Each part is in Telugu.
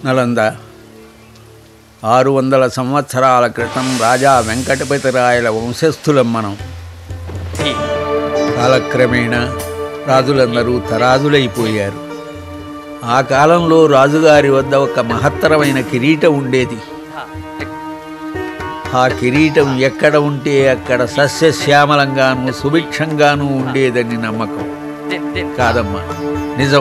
నలంద ఆరు వందల సంవత్సరాల క్రితం రాజా వెంకటపతిరాయల వంశస్థులం మనం కాలక్రమేణా రాజులందరూ తరాజులైపోయారు ఆ కాలంలో రాజుగారి వద్ద ఒక మహత్తరమైన కిరీటం ఉండేది ఆ కిరీటం ఎక్కడ ఉంటే అక్కడ సస్యశ్యామలంగాను సుభిక్షంగాను ఉండేదని నమ్మకం కాదమ్మా నిజం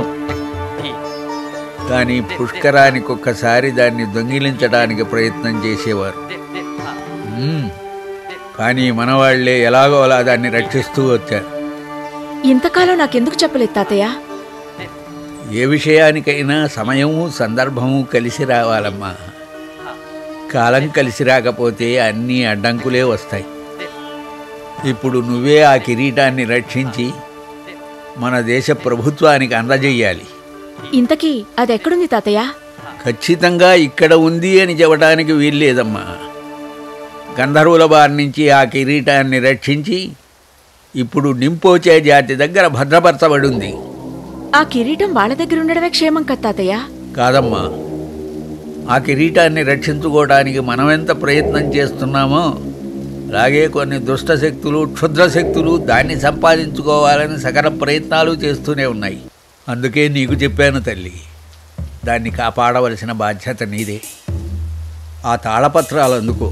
కానీ పుష్కరానికి ఒక్కసారి దాన్ని దొంగిలించడానికి ప్రయత్నం చేసేవారు మ్మ్. కానీ మనవాళ్లే ఎలాగో అలా దాన్ని రక్షిస్తూ వచ్చారు ఇంతకాలం నాకెందుకు చెప్పలేదు తాతయ్య ఏ విషయానికైనా సమయము సందర్భము కలిసి రావాలమ్మా కాలం కలిసి రాకపోతే అన్నీ అడ్డంకులే వస్తాయి ఇప్పుడు నువ్వే ఆ కిరీటాన్ని రక్షించి మన దేశ ప్రభుత్వానికి అందజేయాలి ఇంతకీ అది ఎక్కడుంది తాతయ్య ఖచ్చితంగా ఇక్కడ ఉంది అని చెప్పడానికి వీల్లేదమ్మా గంధర్వుల బారి నుంచి ఆ కిరీటాన్ని రక్షించి ఇప్పుడు నింపోచే జాతి దగ్గర భద్రపరచబడి ఉంది ఆ కిరీటం వాళ్ళ దగ్గర ఉండడమే క్షేమం కదా తాతయ్య కాదమ్మా ఆ కిరీటాన్ని రక్షించుకోవడానికి మనమెంత ప్రయత్నం చేస్తున్నామో అలాగే కొన్ని దుష్ట శక్తులు క్షుద్ర శక్తులు దాన్ని సంపాదించుకోవాలని సకల ప్రయత్నాలు చేస్తూనే ఉన్నాయి అందుకే నీకు చెప్పాను తల్లి దాన్ని కాపాడవలసిన బాధ్యత నీదే ఆ తాళపత్రాలు అందుకో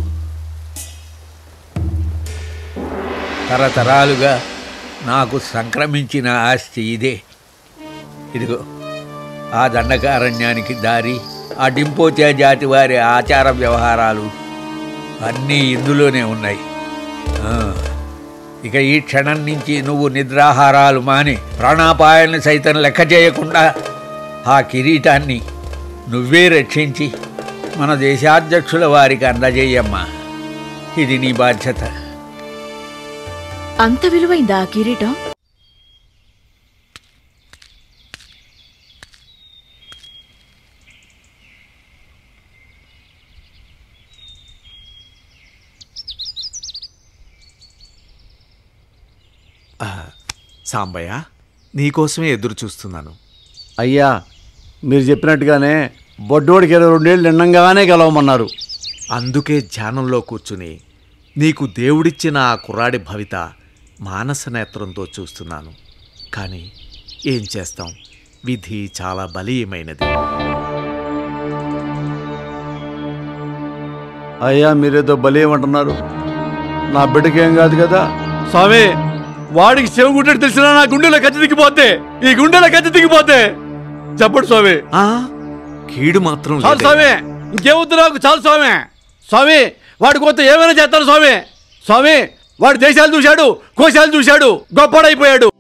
తరతరాలుగా నాకు సంక్రమించిన ఆస్తి ఇదే ఇదిగో ఆ దండకారణ్యానికి దారి ఆ డింపోచే జాతి వారి ఆచార వ్యవహారాలు అన్నీ ఇందులోనే ఉన్నాయి ఆ, ఇక ఈ క్షణం నుంచి నువ్వు నిద్రాహారాలు మాని ప్రాణాపాయాన్ని సైతం లెక్క చేయకుండా ఆ కిరీటాన్ని నువ్వే రక్షించి మన దేశాధ్యక్షుల వారికి అందజేయమ్మా ఇది నీ బాధ్యత అంత విలువైందా ఆ కిరీటం సాంబయ్య నీకోసమే ఎదురు చూస్తున్నాను అయ్యా మీరు చెప్పినట్టుగానే బొడ్డోడికి ఇరవై రెండేళ్ళు నిండంగానే గెలవమన్నారు అందుకే ధ్యానంలో కూర్చుని నీకు దేవుడిచ్చిన ఆ కుర్రాడి భవిత మానస నేత్రంతో చూస్తున్నాను కానీ ఏం చేస్తాం విధి చాలా బలీయమైనది అయ్యా మీరేదో బలేమంటున్నారు నా బిడ్డకి ఏం కాదు కదా స్వామి వాడికి చెవి గుడ్డెడు తెలిసినా నా గుండెలో కత్తి దిగిపోతే ఈ గుండెలో కత్తి దిగిపోతే చెప్పండి స్వామి ఆ కీడు మాత్రం చాలు లేదే. స్వామి ఇంకేమొద్దు నాకు చాలు స్వామి స్వామి వాడి కొత్త ఏమైనా చేస్తాను స్వామి స్వామి వాడు దేశాలు చూశాడు కోశాలు చూశాడు గొప్పడైపోయాడు